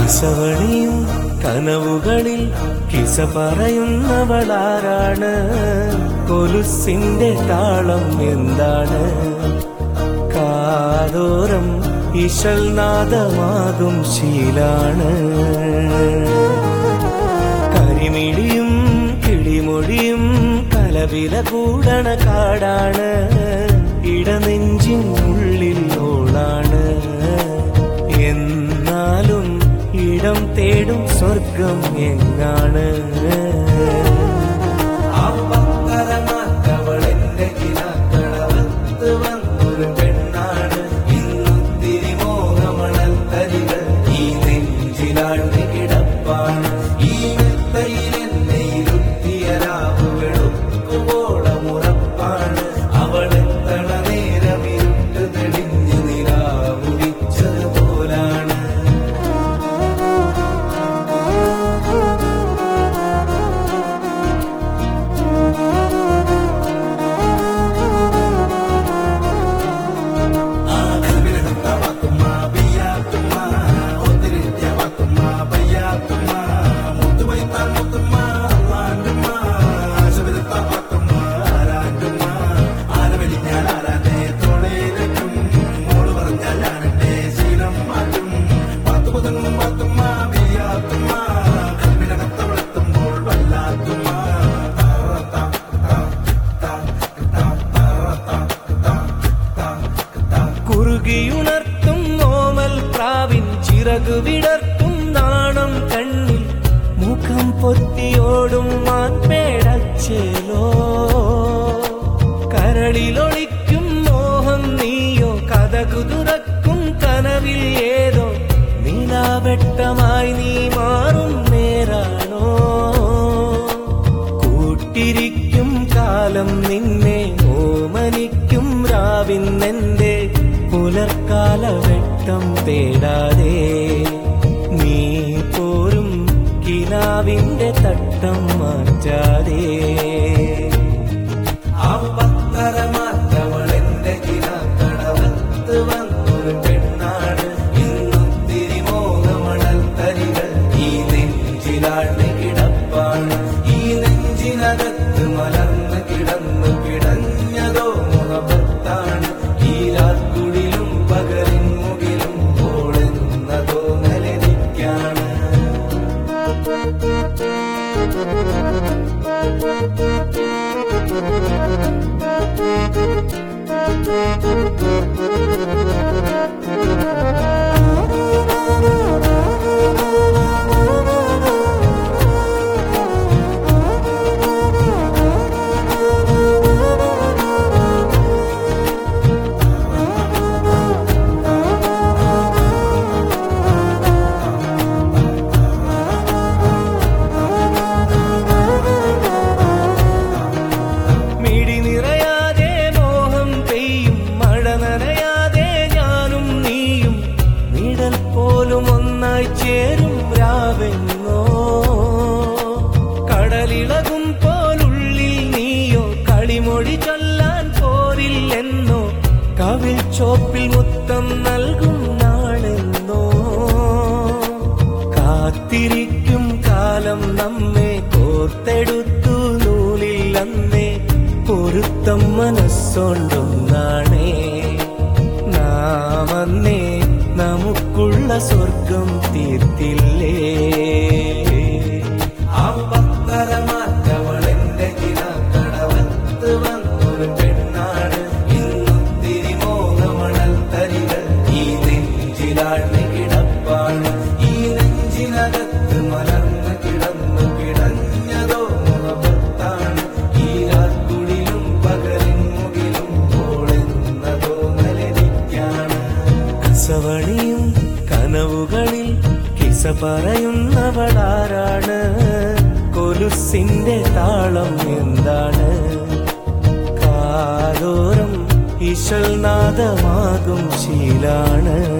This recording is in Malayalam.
കസവണിയും കനവുകളിൽ കിസ പറയുന്നവളാരാണ് കൊലുസിന്റെ താളം എന്താണ് കാതോരം ഇശൽ നാദമാകും ശീലാണ് കരിമിഴിയും കിളിമൊഴിയും കലവില കൂടണ കാടാണ് ഇടനെഞ്ചിൻ ഉള്ളിൽ ഓളാണ് എന്നാലും ഇടം തേടും സ്വർഗം എങ്ങാണ് അവളെന്റെ കിനാക്കളവത്ത് വന്നൊരു പെണ്ണാണ് ഇന്നൊത്തിരി മോഹമണൽ തരികൾ ഈ നെഞ്ചിലാണ്ട് കിടപ്പാണ് ഈ മെത്തയിൽ എന്നെ ഇരുത്തിയ രാവുകളുക്കുപോടമുറപ്പാണ് അവളെത്തണ നേരം ഇരുട്ട് തെളിഞ്ഞ് നിലാവുദിച്ചതുപോലാണ് കുറുകിയുണർത്തും ഓമൽ പ്രാവിൻ ചിറകു വിടർത്തും നാണം കണ്ണിൽ മുഖം പൊത്തിയോടും മാൻപേടച്ചേലോ കരളിലൊളിക്കും മോഹം നീയോ കഥകു തുറക്കും കനവിൽ ഏതോ നിലാവെട്ടമായി നീ മാറും നേരാണോ കൂട്ടിരിക്കും കാലം നിന്നെ ഓമനിക്കും രാവിന്നെന്റെ പുലർക്കാല വെട്ടം തേടാതെ നീ പോരും കിനാവിന്റെ തട്ടം മാറ്റാതെ അവളെന്റെ കിനാക്കടവത്ത് വന്നൊരു പെണ്ണാണ് ഇന്നൊത്തിരി മോഹമണൽ തരികൾ ഈ നെഞ്ചിലാണ്ട് കിടപ്പാണ് ഈ നെഞ്ചിനകത്ത് മലർന്ന് കിടന്നു കിടഞ്ഞതോ മുഖത്താണ് ഈ രാത്കുടിലും പകലിൻ മുകിലും ഓടുന്നതോ നിലനിക്കാണ് മിഴി നിറയാതെ മോഹം പെയ്യും മഴ നനയാതെ ഞാനും നീയും നിഴൽ പോലും ഒന്നായി ചേരും രാവെന്നോ കടലിളകും പോലുള്ളിൽ നീയോ കളിമൊഴി ചൊല്ലാൻ പോരില്ലെന്നോ കവിൽ ചോപ്പിൽ മുത്തം നൽകും നാളെന്നോ കാത്തിരിക്കും കാലം നമ്മെ കോർത്തെടുത്തു നൂലിൽ അന്നേ പൊരുത്തം മനസ്സൊണ്ടൊന്നാണേ നാം അന്നേ നമുക്കുള്ള സ്വർഗം തീർത്തില്ലേ അവളെന്റെ കിനാക്കടവത്ത് വന്നൊരു പെണ്ണാണ് ഇന്നൊത്തിരി മോഹമണൽ തരികൾ ഈ നെഞ്ചിലാണ്ട് കിടപ്പാണ് ഈ നെഞ്ചിനകത്ത് മലർന്ന് കിടന്നു കിടഞ്ഞതോ മുഖത്താണ് ഈ രാത്കുടിലും പകലിൻ മുകിലും ഓടുന്നതോ നിലനിക്കാണ് കസവണിയും കനവുകളിൽ കിസ പറയുന്നവളാരാണ് കൊലുസിന്റെ താളം എന്താണ് കാതോരം ഇശൽ നാദമാകും ശീലാണ്